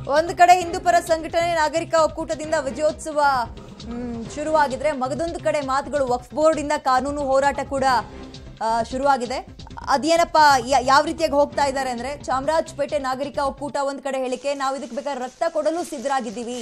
ಒಂದು ಕಡೆ ಹಿಂದೂಪರ ಸಂಘಟನೆ ನಾಗರಿಕ ಒಕ್ಕೂಟದಿಂದ ವಿಜಯೋತ್ಸವ ಮ್, ಶುರುವಾಗಿದ್ರೆ ಮಗದೊಂದು ಕಡೆ ಮಾತುಗಳು ವಕ್ಫ್ ಬೋರ್ಡ್ ಇಂದ ಕಾನೂನು ಹೋರಾಟ ಕೂಡ ಆ, ಶುರುವಾಗಿದೆ ಅದೇನಪ್ಪ ಯ- ಯಾವ ರೀತಿಯಾಗಿ ಹೋಗ್ತಾ ಇದ್ದಾರೆ ಅಂದ್ರೆ ಚಾಮರಾಜಪೇಟೆ ನಾಗರಿಕ ಒಕ್ಕೂಟ ಒಂದ್ ಕಡೆ ಹೇಳಿಕೆ ನಾವು ಇದಕ್ಕೆ ಬೇಕಾದ್ರೆ ರಕ್ತ ಕೊಡಲು ಸಿದ್ಧರಾಗಿದ್ದೀವಿ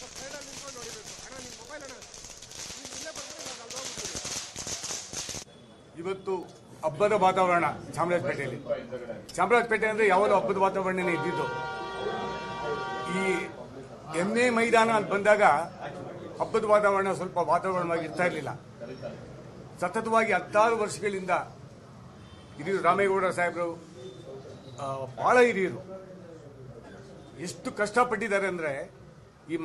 ಇವತ್ತು ಹಬ್ಬದ ವಾತಾವರಣ ಚಾಮರಾಜಪೇಟೆಯಲ್ಲಿ ಚಾಮರಾಜಪೇಟೆ ಅಂದ್ರೆ ಯಾವಾಗಲೂ ಹಬ್ಬದ ವಾತಾವರಣನೇ ಇದ್ದಿದ್ದು ಈ ಎಮ್ಮೆ ಮೈದಾನ ಅಂತ ಬಂದಾಗ ಹಬ್ಬದ ವಾತಾವರಣ ಸ್ವಲ್ಪ ವಾತಾವರಣವಾಗಿ ಇರ್ತಾ ಇರಲಿಲ್ಲ ಸತತವಾಗಿ ಹತ್ತಾರು ವರ್ಷಗಳಿಂದ ಹಿರಿಯರು ರಾಮೇಗೌಡ ಸಾಹೇಬರು ಆ, ಬಹಳ ಹಿರಿಯರು ಎಷ್ಟು ಕಷ್ಟಪಟ್ಟಿದ್ದಾರೆ ಅಂದ್ರೆ ಈ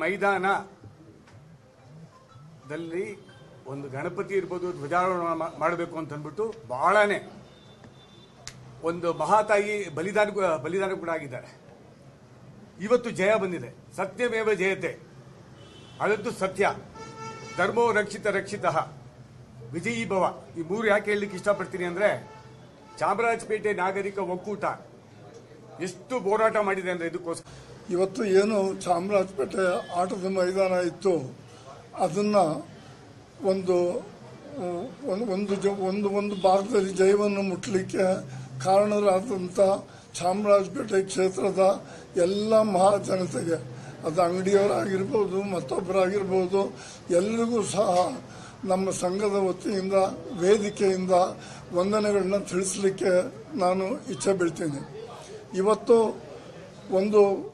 ಮೈದಾನದಲ್ಲಿ ಒಂದು ಗಣಪತಿ ಇರ್ಬೋದು ಧ್ವಜಾರೋಹಣ ಮಾ- ಮಾಡಬೇಕು ಅಂತ ಅಂದ್ಬಿಟ್ಟು ಬಹಳನೇ ಒಂದು ಮಹಾತಾಯಿ ಬಲಿದಾನ ಬಲಿದಾನ ಕೂಡ ಆಗಿದ್ದಾರೆ ಇವತ್ತು ಜಯ ಬಂದಿದೆ ಸತ್ಯಮೇವ ಜಯತೆ ಅದದ್ದು ಸತ್ಯ ಧರ್ಮೋ ರಕ್ಷಿತ ರಕ್ಷಿತ ವಿಜಯೀ ಭವ ಈ ಮೂರು ಯಾಕೆ ಹೇಳಲಿಕ್ಕೆ ಇಷ್ಟಪಡ್ತೀನಿ ಅಂದ್ರೆ ಚಾಮರಾಜಪೇಟೆ ನಾಗರಿಕ ಒಕ್ಕೂಟ ಎಷ್ಟು ಹೋರಾಟ ಮಾಡಿದೆ ಅಂದ್ರೆ ಇದಕ್ಕೋಸ್ಕರ ಇವತ್ತು ಏನು ಚಾಮರಾಜಪೇಟೆ ಆಟದ ಮೈದಾನ ಇತ್ತು ಅದನ್ನ ಒಂದು ಉ- ಒಂದು- ಒಂದು ಜ- ಒಂದು ಒಂದು ಭಾಗದಲ್ಲಿ ಜಯವನ್ನು ಮುಟ್ಟಲಿಕ್ಕೆ ಕಾರಣರಾದಂಥ ಚಾಮರಾಜಪೇಟೆ ಕ್ಷೇತ್ರದ ಎಲ್ಲ ಮಹಾಜನತೆಗೆ ಅದು ಅಂಗಡಿಯವರಾಗಿರ್ಬೋದು ಮತ್ತೊಬ್ಬರಾಗಿರ್ಬೋದು ಎಲ್ರಿಗೂ ಸಹ ನಮ್ಮ ಸಂಘದ ವತಿಯಿಂದ ವೇದಿಕೆಯಿಂದ ವಂದನೆಗಳನ್ನ ತಿಳಿಸ್ಲಿಕ್ಕೆ ನಾನು ಇಚ್ಛೆ ಬೀಳ್ತೀನಿ ಇವತ್ತು ಒಂದು